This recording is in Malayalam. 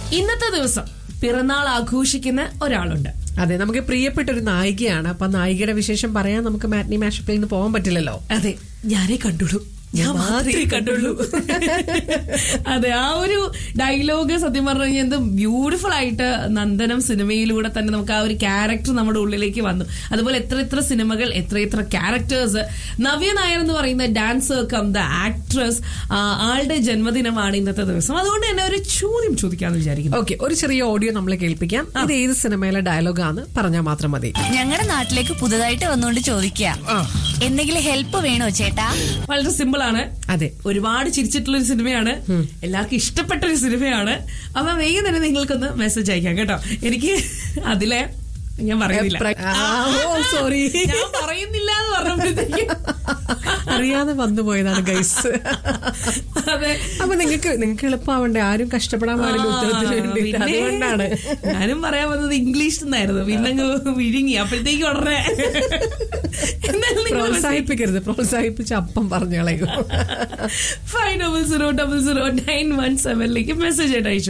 ഇന്നത്തെ ദിവസം പിറന്നാൾ ആഘോഷിക്കുന്ന ഒരാളുണ്ട് അതെ നമുക്ക് പ്രിയപ്പെട്ട ഒരു നായികയാണ് അപ്പൊ ആ നായികയുടെ വിശേഷം പറയാൻ നമുക്ക് മാറ്റ്നി മാഷപ്പിൽ നിന്ന് പോകാൻ പറ്റില്ലല്ലോ അതെ ഞാനേ കണ്ടുള്ളൂ ഞാൻ മാത്രമേ കണ്ടുള്ളൂ അതെ ആ ഒരു ഡയലോഗ് സത്യം പറഞ്ഞു കഴിഞ്ഞാൽ എന്ത് ബ്യൂട്ടിഫുൾ ആയിട്ട് നന്ദനം സിനിമയിലൂടെ തന്നെ നമുക്ക് ആ ഒരു ക്യാരക്ടർ നമ്മുടെ ഉള്ളിലേക്ക് വന്നു അതുപോലെ എത്ര എത്ര സിനിമകൾ എത്ര എത്ര ക്യാരക്ടേഴ്സ് നവ്യ നായർ എന്ന് പറയുന്ന ഡാൻസർ കം ദ ആക്ട്രസ് ആളുടെ ജന്മദിനമാണ് ഇന്നത്തെ ദിവസം അതുകൊണ്ട് തന്നെ ഒരു ചോദ്യം ചോദിക്കാന്ന് വിചാരിക്കുന്നു ഓക്കെ ഒരു ചെറിയ ഓഡിയോ നമ്മൾ കേൾപ്പിക്കാം ഇത് ഏത് സിനിമയിലെ ഡയലോഗാന്ന് പറഞ്ഞാൽ മാത്രം മതി ഞങ്ങളുടെ നാട്ടിലേക്ക് പുതുതായിട്ട് വന്നുകൊണ്ട് ചോദിക്കാം എന്തെങ്കിലും ഹെൽപ്പ് വേണോ ചേട്ടാ വളരെ സിമ്പിൾ ആണ് അതെ ഒരുപാട് ചിരിച്ചിട്ടുള്ള ഒരു സിനിമയാണ് എല്ലാവർക്കും ഇഷ്ടപ്പെട്ട ഒരു സിനിമയാണ് അപ്പൊ വേഗം തന്നെ നിങ്ങൾക്കൊന്ന് മെസ്സേജ് അയക്കാം കേട്ടോ എനിക്ക് അതിലെ ഞാൻ പറയുന്നില്ല പ്ര- ആ, ഓ, sorry. ഞാൻ പറയുന്നില്ല എന്ന് പറഞ്ഞപ്പോഴത്തേക്കും അറിയാതെ വന്നു പോയതാണ് ഗൈസ് അതെ അപ്പൊ നിങ്ങൾക്ക് നിങ്ങൾക്ക് എളുപ്പമാവണ്ടേ ആരും കഷ്ടപ്പെടാൻ പാടില്ല ഉത്തരത്തിന് വേണ്ടിയിട്ട് പിന്നെ അതുകൊണ്ടാണ് ഞാനും പറയാൻ വന്നത് ഇംഗ്ലീഷ് എന്നായിരുന്നു പിന്നെ അങ്ങ് വിഴുങ്ങി അപ്പോഴത്തേക്ക് ഉടനെ എന്നാലും നിങ്ങൾ പ്രോത്സാഹിപ്പിക്കരുത് പ്രോത്സാഹിപ്പിച്ച് അപ്പം പറഞ്ഞു കളയും five double zero double zero nine one സെവനിലേക്ക് മെസ്സേജ് ആയിട്ട് അയച്ചു